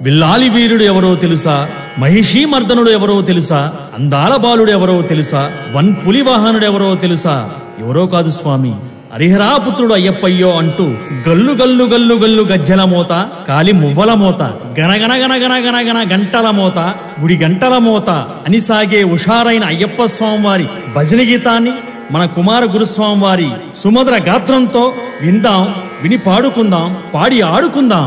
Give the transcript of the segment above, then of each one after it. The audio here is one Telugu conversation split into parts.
విల్లాలి వీరుడు ఎవరో తెలుసా మహిషీ మర్దనుడు ఎవరో తెలుసా అందాల బాలుడు ఎవరో తెలుసా వన్ పులి వాహనుడు ఎవరో తెలుసా ఎవరో కాదు స్వామి హరిహరాపుత్రుడు అయ్యప్పయ్యో అంటూ గల్లు గల్లు గల్లు గల్లు గజ్జల మోత కాలి మువ్వల మోత గణగణ గణ గణ గణ గణ గంటల మోత గుడి గంటల మోత అని సాగే ఉషారైన అయ్యప్ప స్వామివారి భజన గీతాన్ని మన కుమార గురుస్వామి వారి సుమధుర గాత్రంతో విందాం విని పాడుకుందాం పాడి ఆడుకుందాం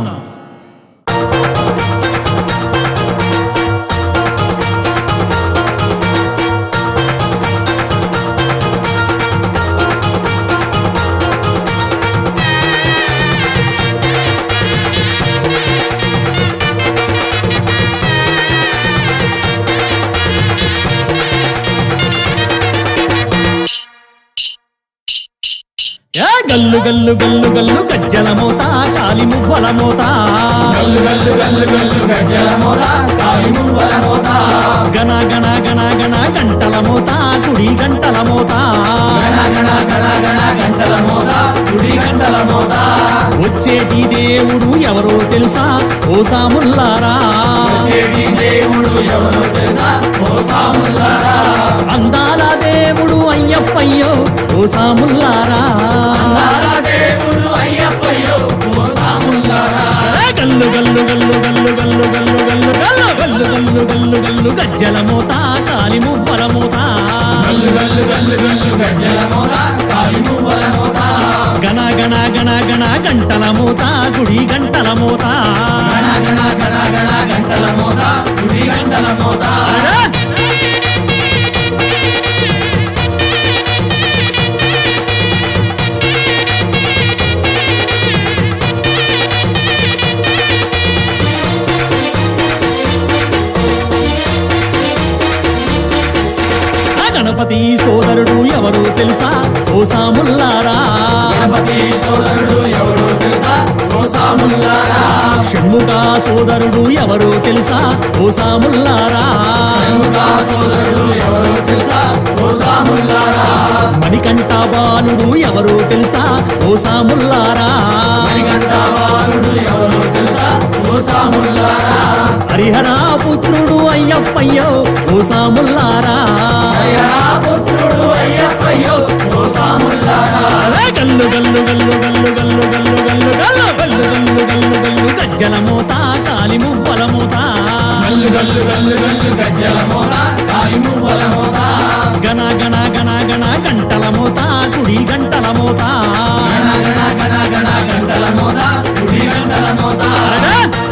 ఏ గల్లు గల్లు గల్లు గల్లు గజ్జల మోత కాలి మువ్వల మోత గల్లు గల్లు గల్లు గల్లు గజ్జల మోత కాలి మువ్వల మోత గణ గణ గణ గణ గంటల మోత గుడి గంటల మోత గణ గణ గణ గణ గంటల మోత గుడి గంటల మోత వచ్చేటి దేవుడు ఎవరో తెలుసా ఓ సాముల్లారా చేటి దేవుడు ఎవరో తెలుసా ఓ సాములారా అందాల దేవుడు అయ్యప్పయ్యో ఓ సాముల్లారా నారా దేవుడు అయ్యప్పయ్యో ఓ సాములారా ఏ గల్లు గల్లు గల్లు గల్లు గల్లు గల్లు గల్లు గల్లు గల్లు గల్లు గల్లు గల్లు గజ్జల మోత కాలి మువ్వల మోత గల్లు గల్లు గల్లు గల్లు గజ్జల మోత కాలి మువ్వల మోత గణ గణ గణ గణ గంటల మోత గుడి గంటల మోత గణ గణ గణ గణ గంటల మోత గుడి గంటల మోత అరే! ఆ గణపతి సోదరుడు ఎవరు తెలుసా ఓ సాముల్లారా గణపతి సోదరుడు ఎవరో తెలుసా ఓ సాములారా షణ్ముఖ సోదరుడు ఎవరు తెలుసా ఓ సాముల్లారా షణ్ముఖ సోదరుడు ఎవరో తెలుసా ఓ సాములారా మణికంఠ బాలుడు ఎవరు తెలుసా ఓ సాముల్లారా మణికంఠ బాలుడు ఎవరో తెలుసా ఓ సాములారా హరిహర పుత్రుడు అయ్యప్పయ్యో ఓ సాముల్లారా హరిహరా పుత్రుడు అయ్యప్పయ్యో ఓ సాములారా అరే గల్లు గల్లు గల్లు గల్లు గల్లు గల్లు గల్లు గల్లు గల్లు గల్లు గల్లు గల్లు గజ్జల మోత కాలి మువ్వల మోత గల్లు గల్లు గల్లు గల్లు గజ్జల మోత కాలి మువ్వల మోత గణ గణ గణ గణ గంటల మోత గుడి గంటల మోత గణ గణ గణ గణ గంటల మోత గుడి గంటల మోత అరే!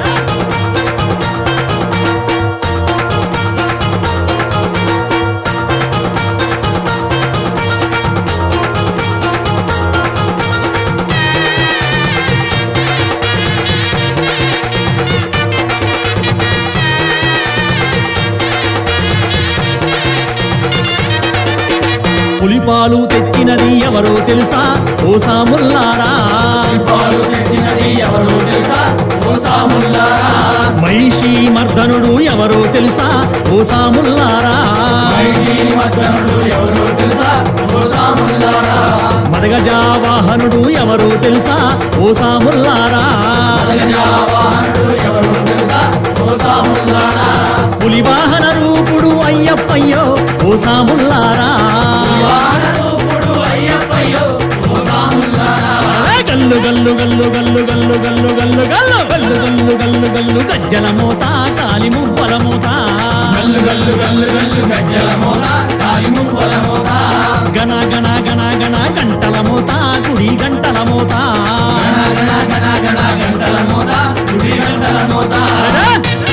పులిపాలు తెచ్చినది ఎవరో తెలుసా ఓ సాముల్లారా పాలు తెచ్చినది ఎవరో తెలుసా ఓ సాములారా మహిషి మర్దనుడు ఎవరో తెలుసా ఓ సాముల్లారా మైజీ మద్దనుడు ఎవరో తెలుసా ఓ సాములారా మదగజా వాహనుడు ఎవరో తెలుసా ఓ సాముల్లారా అలగజావాహనుడు ఎవరో తెలుసా ఓ సాములారా పులి వాహన రూపుడు అయ్యప్పయ్యో ఓ సాముల్లారా వానరూపుడు అయ్యప్పయ్యో ఓ సాములారా అరే గల్లు గల్లు గల్లు గల్లు గల్లు గల్లు గల్లు గల్లు గల్లు గల్లు గల్లు గల్లు గజ్జల మోత కాలి మువ్వల మోత గల్లు గల్లు గల్లు గల్లు గజ్జల మోత కాలి మువ్వల మోత గణ గణ గణ గణ గంటల మోత గుడి గంటల మోత గణ గణ గణ గణ గంటల మోత గుడి గంటల మోత అరే!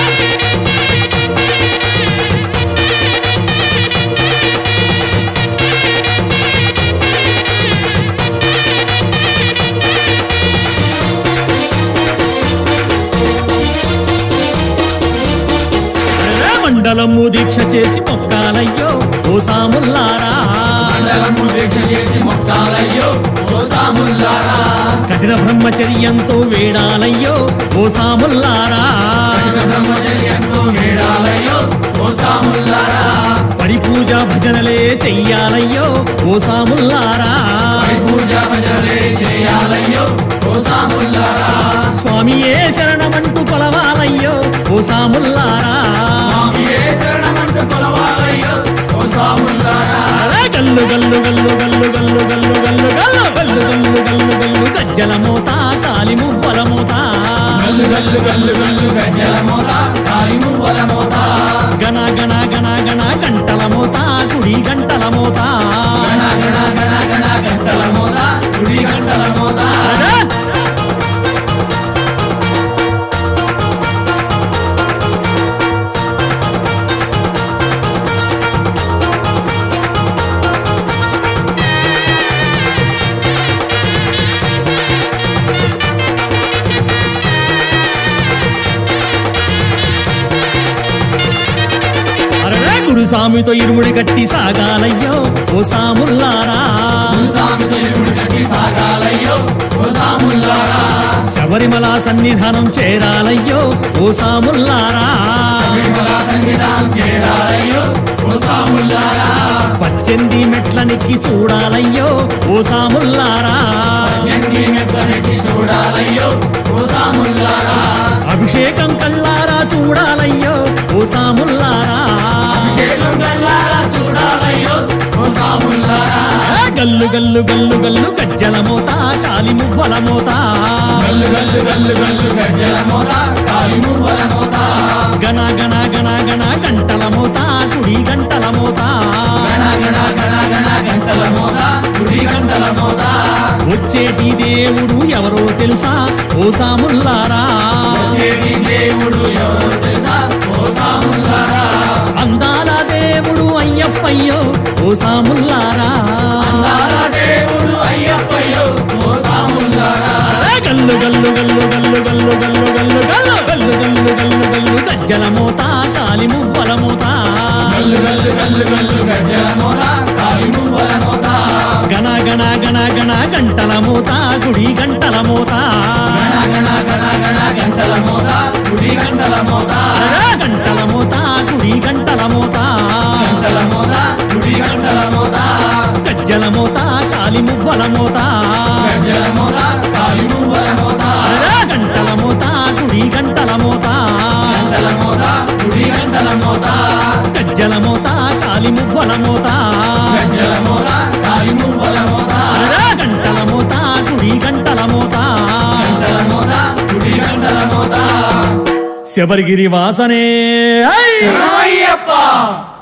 అరే! మండలము దీక్ష చేసి మొక్కాలయ్యో ఓ సాముల్లారా మండలము దీక్ష చేసి మొక్కాలయ్యో ఓ సాములారా కఠిన బ్రహ్మచర్యంతో వేడాలయ్యో ఓ సాముల్లారా కఠిన బ్రహ్మచర్యంతో వేడాలయ్యో ఓ సాములారా పడి పూజ భజనలే చెయ్యాలయ్యో ఓ సాముల్లారా సాయి పూజ భజనలే చేయాలయ్యో ఓ సాముల్లారా స్వామియే శరణమంటూ కొలవాలయ్యో ఓ సాముల్లారా స్వామియే శరణమంటూ కొలవాలయ్యో ఓ సాముల్లారా అలా గల్లు గల్లు గల్లు గల్లు గల్లు గల్లు గల్లు గల్లు గల్లు గల్లు గల్లు గల్లు గజ్జల మోత కాలి మువ్వల మోత గల్లు గల్లు గల్లు గల్లు గజ్జల మోత కాలి మువ్వల మోత గణ గణ గణ గణ గంటల మోత గుడి గంటల మోత గణ గణ గణ గణ గంటల మోత గుడి గంటల మోత అలా అరే గురుసామితో ఇరుముడి కట్టి సాగాలయ్యో ఓ సాముల్లారా స్వామి దేవుడి కట్టి సాగాలయ్యో ఓ సాముల్లారా శబరిమల సన్నిధానం చేరాలయ్యో ఓ సాముల్లారా విమల సంగీతం చేరాలయ్యో ఓ సాముల్లారా పచ్చెంది మెట్లనికి చూడాలయ్యో ఓ సాముల్లారా జంగి మెత్తనికి చూడాలయ్యో ఓ సాముల్లారా అభిషేకం కల్లారా చూడాలయ్యో ఓ సాముల్లారా అభిషేకం కల్లారా చూడాలయ్యో ఓ సాముల్లారా ఆ గల్లు గల్లు గల్లు గల్లు గజ్జల మోత కాలి మువ్వల మోత గల్లు గల్లు గల్లు గల్లు గజ్జల మోత కాలి మువ్వల మోత గణ గణ గణ గణ గంటల మోత గుడి గంటల మోత గణ గణ గణ గణ గంటల మోత గుడి గంటల మోత వచ్చేటి దేవుడు ఎవరో తెలుసా ఓ సాముల్లారా చేడి దేవుడు ఎవరో తెలుసా ఓ సాముల్లారా అందాల దేవుడు అయ్యప్పయ్యో ఓ సాముల్లారా నారా దేవుడు అయ్యప్పయ్యో ఓ సాముల్లారా ఆ గల్లు గల్లు గల్లు గల్లు గల్లు గల్లు గల్లు గల్లు గల్లు గల్లు గల్లు గల్లు గజ్జల మోత కాలి మువ్వల మోత గల్లు గల్లు గల్లు గల్లు గజ్జల మోత కాలి మువ్వల మోత గణ గణ గణ గణ గంటల మోత గుడి గంటల మోత గణ గణ గణ గణ గంటల మోత గుడి గంటల మోత అరరా గంటల మోత గుడి గంటల మోత గంటల మోత గుడి గంటల మోత గజ్జల మోత కాలి మువ్వల మోత గజ్జల మోత కాలి మువ్వల మోత అరరా గంటల మోత గుడి గంటల మోత గంటల మోత గుడి గంటల మోత గజ్జల మోత కాలి మువ్వల మోత గజ్జల మోత కాలి మువ్వల మోత అరరా గంటల మోత గుడి గంటల మోత గంటల మోత గుడి గంటల మోత శబరిగిరి వాసనే ఐ! శరణమయ్యప్ప